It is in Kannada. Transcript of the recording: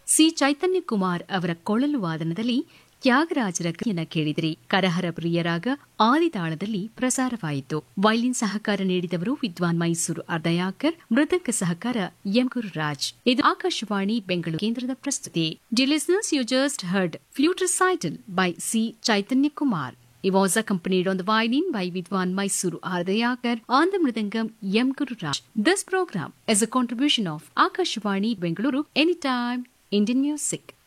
ಸಿ ಚೈತನ್ಯ ಕುಮಾರ್ ಅವರ ಕೊಳಲು ವಾದನದಲ್ಲಿ ತ್ಯಾಗರಾಜರ ಕೃತಿಯನ್ನ ಕೇಳಿದಿರಿ ಕರಹರ ಪ್ರಿಯರಾಗ ಆದಿತಾಳದಲ್ಲಿ ಪ್ರಸಾರವಾಯಿತು ವೈಲಿನ್ ಸಹಕಾರ ನೀಡಿದವರು ವಿದ್ವಾನ್ ಮೈಸೂರು ಅರ್ದಯಾಕರ್ ಮೃದಂಗ ಸಹಕಾರ ಎಂ ಗುರುರಾಜ್ ಇದು ಆಕಾಶವಾಣಿ ಬೆಂಗಳೂರು ಕೇಂದ್ರದ ಪ್ರಸ್ತುತಿ the listeners you just heard flute recital by C. Chaitanya Kumar. He was accompanied on the violin by Vidwan Mysuru Ardayakar on the Mridangam M. Guru Raj. This program is a contribution of Akashvani Bengaluru Anytime Indian Music.